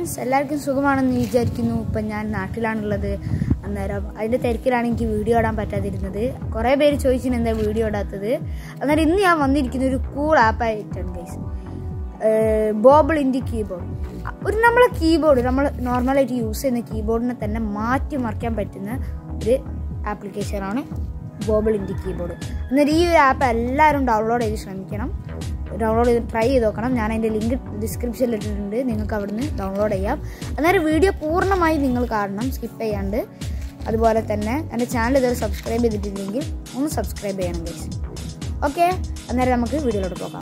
friends എല്ലാവർക്കും സുഖമാണെന്ന് വിചാരിക്കുന്നു ഇപ്പം ഞാൻ നാട്ടിലാണുള്ളത് അന്നേരം അതിൻ്റെ തിരക്കിലാണ് എനിക്ക് വീഡിയോ ഇടാൻ പറ്റാതിരുന്നത് കുറേ പേര് ചോദിച്ചിന് എന്താ വീഡിയോ ഇടാത്തത് അന്നേരം ഇന്ന് ഞാൻ വന്നിരിക്കുന്ന ഒരു കൂൾ ആപ്പായിട്ടാണ് ഗൈസ് ബോബിൾ ഇൻഡി കീബോർഡ് ഒരു നമ്മളെ കീബോർഡ് നമ്മൾ നോർമലായിട്ട് യൂസ് ചെയ്യുന്ന കീബോർഡിനെ തന്നെ മാറ്റി മറിക്കാൻ പറ്റുന്ന ഒരു ആപ്ലിക്കേഷനാണ് ബോബിൾ ഇൻഡി കീബോർഡ് അന്നേരം ഈ ഒരു ആപ്പ് എല്ലാവരും ഡൗൺലോഡ് ചെയ്ത് ശ്രമിക്കണം ഡൗൺലോഡ് ചെയ്ത് ട്രൈ ചെയ്ത് നോക്കണം ഞാൻ അതിൻ്റെ ലിങ്ക് ഡിസ്ക്രിപ്ഷനിൽ ഇട്ടിട്ടുണ്ട് നിങ്ങൾക്ക് അവിടുന്ന് ഡൗൺലോഡ് ചെയ്യാം അന്നേരം വീഡിയോ പൂർണ്ണമായി നിങ്ങൾ കാണണം സ്കിപ്പ് ചെയ്യാണ്ട് അതുപോലെ തന്നെ എൻ്റെ ചാനൽ ഇതുവരെ സബ്സ്ക്രൈബ് ചെയ്തിട്ടില്ലെങ്കിൽ ഒന്ന് സബ്സ്ക്രൈബ് ചെയ്യണം ഗൈസ് ഓക്കെ അന്നേരം നമുക്ക് വീഡിയോയിലോട്ട് പോകാം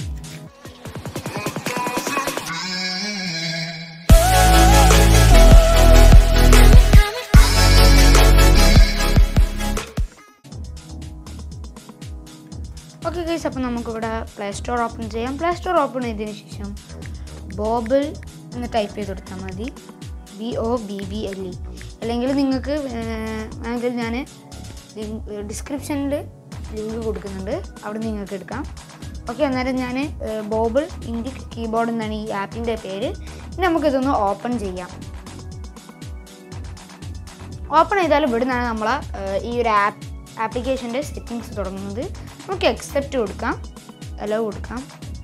ഓക്കെ ഗൈസ് അപ്പോൾ നമുക്കിവിടെ പ്ലേ സ്റ്റോർ ഓപ്പൺ ചെയ്യാം പ്ലേ സ്റ്റോർ ഓപ്പൺ ചെയ്തതിന് ശേഷം ബോബിൾ എന്ന് ടൈപ്പ് ചെയ്ത് കൊടുത്താൽ മതി B O B B L E അല്ലെങ്കിൽ നിങ്ങൾക്ക് വേണമെങ്കിൽ ഞാൻ ഡിസ്ക്രിപ്ഷനിൽ ലിങ്ക് കൊടുക്കുന്നുണ്ട് അവിടെ നിങ്ങൾക്ക് എടുക്കാം ഓക്കെ അന്നേരം ഞാൻ ബോബിൾ ഇൻഡി കീബോർഡ് എന്നാണ് ഈ ആപ്പിൻ്റെ പേര് ഇനി നമുക്കിതൊന്ന് ഓപ്പൺ ചെയ്യാം ഓപ്പൺ ചെയ്താൽ ഇവിടെ നിന്നാണ് നമ്മൾ ഈ ഒരു ആപ്പ് ആപ്ലിക്കേഷൻ്റെ സെറ്റിങ്സ് തുടങ്ങുന്നത് നമുക്ക് എക്സെപ്റ്റ് കൊടുക്കാം അലോ കൊടുക്കാം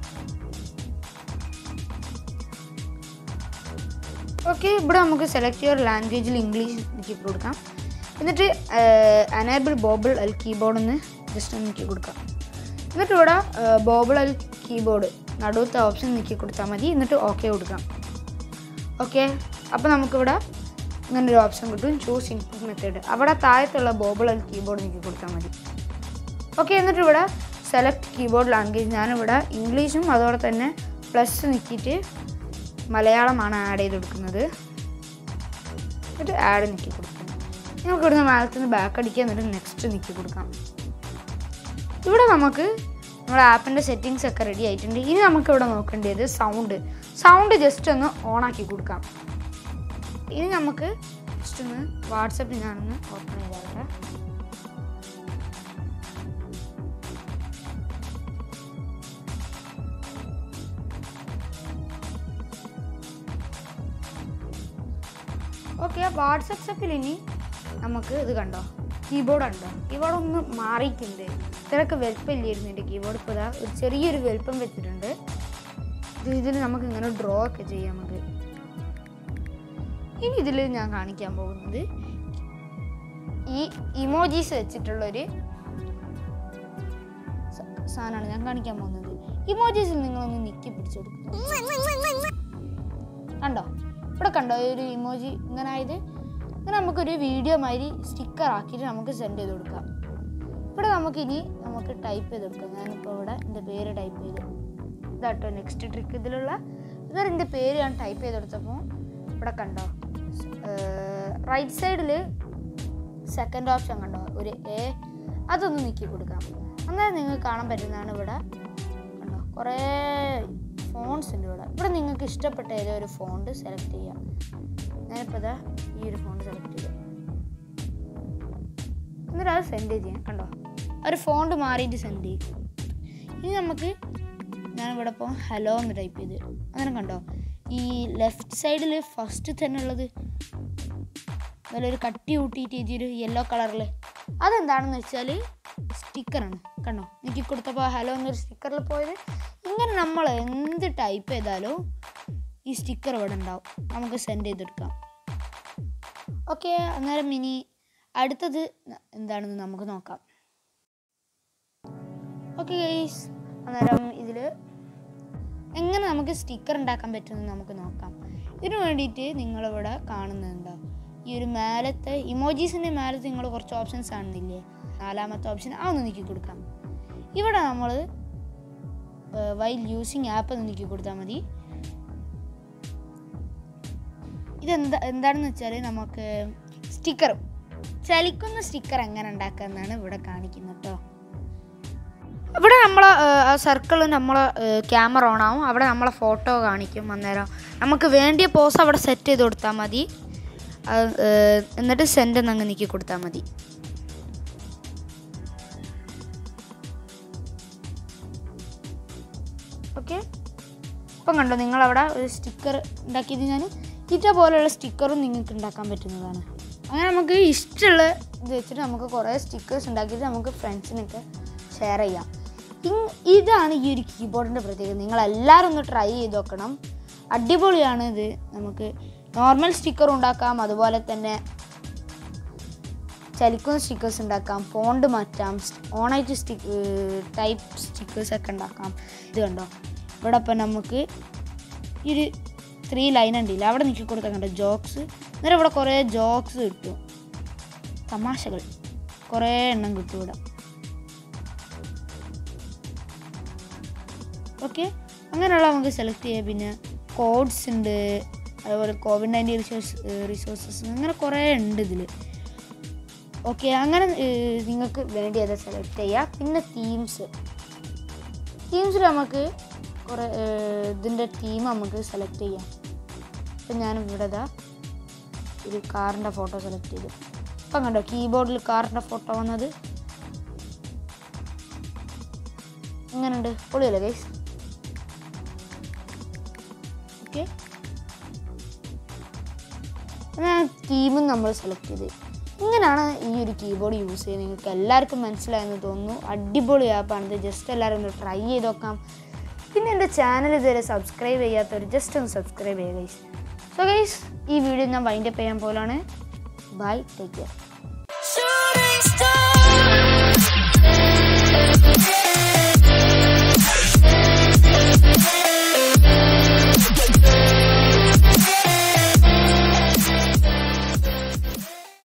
ഓക്കെ ഇവിടെ നമുക്ക് സെലക്ട് യുവർ ലാംഗ്വേജിൽ ഇംഗ്ലീഷ് എനിക്ക് കൊടുക്കാം എന്നിട്ട് അനേബിൾ ബോബിൾ അൽ കീബോർഡ് എന്ന് ജസ്റ്റ് ഒന്ന് നീക്കി കൊടുക്കാം എന്നിട്ട് ഇവിടെ ബോബിൾ അൽ കീബോർഡ് നടുവത്തെ ഓപ്ഷൻ നീക്കി കൊടുത്താൽ മതി എന്നിട്ട് ഓക്കെ കൊടുക്കാം ഓക്കെ അപ്പോൾ നമുക്കിവിടെ ഇങ്ങനെ ഒരു ഓപ്ഷൻ കിട്ടും ചൂസ് ഇൻപുട്ട് മെത്തേഡ് അവിടെ താഴത്തുള്ള ബോബിൾ അൽ കീബോർഡ് നീക്കി കൊടുത്താൽ മതി ഓക്കെ എന്നിട്ട് ഇവിടെ സെലക്ട് കീബോർഡ് ലാംഗ്വേജ് ഞാനിവിടെ ഇംഗ്ലീഷും അതോടെ തന്നെ പ്ലസ് നിൽക്കിയിട്ട് മലയാളമാണ് ആഡ് ചെയ്ത് കൊടുക്കുന്നത് എന്നിട്ട് ആഡ് നിൽക്കി കൊടുക്കാം നമുക്ക് ഇവിടുന്ന് മേലത്ത് നിന്ന് ബാക്ക് അടിക്കുക എന്നിട്ട് നെക്സ്റ്റ് നിൽക്കി കൊടുക്കാം ഇവിടെ നമുക്ക് നമ്മുടെ ആപ്പിൻ്റെ സെറ്റിങ്സ് ഒക്കെ റെഡി ആയിട്ടുണ്ട് ഇനി നമുക്ക് ഇവിടെ നോക്കേണ്ടത് സൗണ്ട് സൗണ്ട് ജസ്റ്റ് ഒന്ന് ഓണാക്കി കൊടുക്കാം ഇനി നമുക്ക് ജസ്റ്റ് ഒന്ന് വാട്സപ്പിൽ ഞാനൊന്ന് ഓപ്പൺ ചെയ്താട്ടെ ഓക്കെ വാട്സപ്പിൽ ഇനി നമുക്ക് ഇത് കണ്ടോ കീബോർഡ് ഉണ്ടോ കീബോർഡ് ഒന്ന് മാറിയിട്ടുണ്ട് ഇത്രയൊക്കെ വലുപ്പമില്ലായിരുന്നു എൻ്റെ കീബോർഡ് ഇപ്പോൾ ഇതാ ഒരു ചെറിയൊരു വലുപ്പം വെച്ചിട്ടുണ്ട് ഇത് ഇതിൽ നമുക്ക് ഇങ്ങനെ ഡ്രോ ഒക്കെ ചെയ്യാം നമുക്ക് ഇനി ഇതിൽ ഞാൻ കാണിക്കാൻ പോകുന്നത് ഈ ഇമോജീസ് വെച്ചിട്ടുള്ളൊരു സാധനമാണ് ഞാൻ കാണിക്കാൻ പോകുന്നത് ഇമോജീസിൽ നിങ്ങളൊന്ന് നിക്കി പിടിച്ചു കൊടുക്കുന്നു കണ്ടോ ഇവിടെ കണ്ടോ ഒരു ഇമോജി ഇങ്ങനെ ആയത് ഇങ്ങനെ നമുക്കൊരു വീഡിയോ മാതിരി സ്റ്റിക്കർ ആക്കിയിട്ട് നമുക്ക് സെൻഡ് ചെയ്ത് കൊടുക്കാം ഇവിടെ നമുക്കിനി നമുക്ക് ടൈപ്പ് ചെയ്ത് കൊടുക്കാം ഞാനിപ്പോൾ ഇവിടെ എൻ്റെ പേര് ടൈപ്പ് ചെയ്തു ഇതാട്ടോ നെക്സ്റ്റ് ട്രിക്ക് ഇതിലുള്ള ഇതൊരു എൻ്റെ പേര് ഞാൻ ടൈപ്പ് ചെയ്ത് കൊടുത്തപ്പോൾ ഇവിടെ കണ്ടോ റൈറ്റ് സൈഡിൽ സെക്കൻഡ് ഓപ്ഷൻ കണ്ടോ ഒരു എ അതൊന്ന് നീക്കി കൊടുക്കാം അന്നേരം നിങ്ങൾക്ക് കാണാൻ പറ്റുന്നതാണ് ഇവിടെ കണ്ടോ കുറേ ഫോൺസ് ഉണ്ട് ഇവിടെ ഇവിടെ നിങ്ങൾക്ക് ഇഷ്ടപ്പെട്ട ഏതോ ഒരു ഫോണ്ട് സെലക്ട് ചെയ്യാം ഞാനിപ്പോൾ ഇതാ ഈ ഒരു ഫോണ്ട് സെലക്ട് ചെയ്യാം എന്നിട്ട് അത് സെൻഡ് ചെയ്യാം കണ്ടോ ഒരു ഫോണ്ട് മാറിയിട്ട് സെൻഡ് ചെയ്യും ഇനി നമുക്ക് ഞാനിവിടെ ഇപ്പോൾ ഹലോ എന്ന് ടൈപ്പ് ചെയ്ത് അങ്ങനെ കണ്ടോ ഈ ലെഫ്റ്റ് സൈഡിൽ ഫസ്റ്റ് തന്നെ ഉള്ളത് നല്ലൊരു കട്ടി കൂട്ടിയിട്ട് ഇതൊരു യെല്ലോ കളറിൽ അതെന്താണെന്ന് വെച്ചാൽ സ്റ്റിക്കറാണ് കണ്ടോ എനിക്ക് കൊടുത്തപ്പോൾ ഹലോ എന്നൊരു സ്റ്റിക്കറിൽ പോയത് ഇങ്ങനെ നമ്മൾ എന്ത് ടൈപ്പ് ചെയ്താലും ഈ സ്റ്റിക്കർ ഇവിടെ ഉണ്ടാവും നമുക്ക് സെൻഡ് ചെയ്തെടുക്കാം ഓക്കെ അന്നേരം ഇനി അടുത്തത് എന്താണെന്ന് നമുക്ക് നോക്കാം ഓക്കെ ഗൈസ് അന്നേരം ഇതിൽ എങ്ങനെ നമുക്ക് സ്റ്റിക്കർ ഉണ്ടാക്കാൻ പറ്റുമെന്ന് നമുക്ക് നോക്കാം ഇതിനു വേണ്ടിയിട്ട് നിങ്ങളിവിടെ കാണുന്നുണ്ടോ ഈ ഒരു മേലത്തെ ഇമോജീസിൻ്റെ മേലത്ത് നിങ്ങൾ കുറച്ച് ഓപ്ഷൻസ് കാണുന്നില്ലേ നാലാമത്തെ ഓപ്ഷൻ അതൊന്ന് നീക്കി കൊടുക്കാം ഇവിടെ നമ്മൾ വൈൽ യൂസിങ് ആപ്പ് ഒന്ന് നീക്കി കൊടുത്താൽ മതി ഇതെന്താ എന്താണെന്ന് വെച്ചാൽ നമുക്ക് സ്റ്റിക്കർ ചലിക്കുന്ന സ്റ്റിക്കർ എങ്ങനെ ഉണ്ടാക്കുക എന്നാണ് ഇവിടെ കാണിക്കുന്നത് കേട്ടോ ഇവിടെ നമ്മൾ ആ സർക്കിൾ നമ്മളെ ക്യാമറ ഓൺ ആവും അവിടെ നമ്മളെ ഫോട്ടോ കാണിക്കും അന്നേരം നമുക്ക് വേണ്ടിയ പോസ് അവിടെ സെറ്റ് ചെയ്ത് കൊടുത്താൽ മതി എന്നിട്ട് സെൻഡ് എന്നങ്ങ് നീക്കി കൊടുത്താൽ മതി ഓക്കെ ഇപ്പം കണ്ടോ നിങ്ങളവിടെ ഒരു സ്റ്റിക്കർ ഉണ്ടാക്കിയത് ഞാൻ ഇറ്റ പോലെയുള്ള സ്റ്റിക്കറും നിങ്ങൾക്ക് ഉണ്ടാക്കാൻ പറ്റുന്നതാണ് അങ്ങനെ നമുക്ക് ഇഷ്ടമുള്ള ഇത് വെച്ചിട്ട് നമുക്ക് കുറേ സ്റ്റിക്കേഴ്സ് ഉണ്ടാക്കിയിട്ട് നമുക്ക് ഫ്രണ്ട്സിനൊക്കെ ഷെയർ ചെയ്യാം ഇങ് ഇതാണ് ഈ ഒരു കീബോർഡിൻ്റെ പ്രത്യേകത നിങ്ങളെല്ലാവരും ഒന്ന് ട്രൈ ചെയ്ത് നോക്കണം അടിപൊളിയാണ് ഇത് നമുക്ക് നോർമൽ സ്റ്റിക്കർ ഉണ്ടാക്കാം അതുപോലെ തന്നെ ചലിക്കുന്ന സ്റ്റിക്കേഴ്സ് ഉണ്ടാക്കാം ഫോണ്ട് മാറ്റാം ഓണായിട്ട് സ്റ്റിക്ക് ടൈപ്പ് സ്റ്റിക്കേഴ്സ് ഒക്കെ ഉണ്ടാക്കാം ഇത് കണ്ടോ ഇവിടെ ഇപ്പം നമുക്ക് ഈ ഒരു ത്രീ ലൈൻ ഉണ്ടല്ല അവിടെ നിൽക്കി കൊടുക്കാൻ കണ്ടോ ജോക്സ് അന്നേരം ഇവിടെ കുറേ ജോക്സ് കിട്ടും തമാശകൾ കുറേ എണ്ണം കിട്ടും ഇവിടെ ഓക്കെ അങ്ങനെയുള്ള നമുക്ക് സെലക്ട് ചെയ്യാം പിന്നെ കോഡ്സ് ഉണ്ട് അതുപോലെ കോവിഡ് നയൻറ്റീൻ റിസോഴ്സ് റിസോഴ്സസ് അങ്ങനെ കുറേ ഉണ്ട് ഇതിൽ ഓക്കെ അങ്ങനെ ഏഹ്, നിങ്ങൾക്ക് വേണ്ടി അത് സെലക്ട് ചെയ്യുക പിന്നെ തീംസ് തീംസിൽ നമുക്ക് കുറേ ഏഹ്, ഇതിൻ്റെ തീം നമുക്ക് സെലക്ട് ചെയ്യാം ഇപ്പം ഞാൻ ഇവിടെ ഇതാ ഒരു കാറിൻ്റെ ഫോട്ടോ സെലക്ട് ചെയ്തു ഇപ്പം കണ്ടോ കീബോർഡിൽ കാറിൻ്റെ ഫോട്ടോ വന്നത് എങ്ങനെയുണ്ട് പൊളിയല്ലേ ഗൈസ് ഓക്കെ അങ്ങനെ തീമും നമ്മൾ സെലക്ട് ചെയ്ത് ഇങ്ങനെയാണ് ഈ ഒരു കീബോർഡ് യൂസ് ചെയ്യുന്നത് നിങ്ങൾക്ക് എല്ലാവർക്കും മനസ്സിലായെന്ന് തോന്നുന്നു അടിപൊളി ആപ്പാണിത് ജസ്റ്റ് എല്ലാവരും ഒന്ന് ട്രൈ ചെയ്ത് നോക്കാം പിന്നെ എൻ്റെ ചാനൽ ഇതുവരെ സബ്സ്ക്രൈബ് ചെയ്യാത്തവർ ജസ്റ്റ് ഒന്ന് സബ്സ്ക്രൈബ് ചെയ്യുക ഗൈസ് സോ ഗൈസ് ഈ വീഡിയോ ഞാൻ വൈൻഡപ്പ് ചെയ്യാൻ പോലാണ് ബൈ ടേക്ക് കെയർ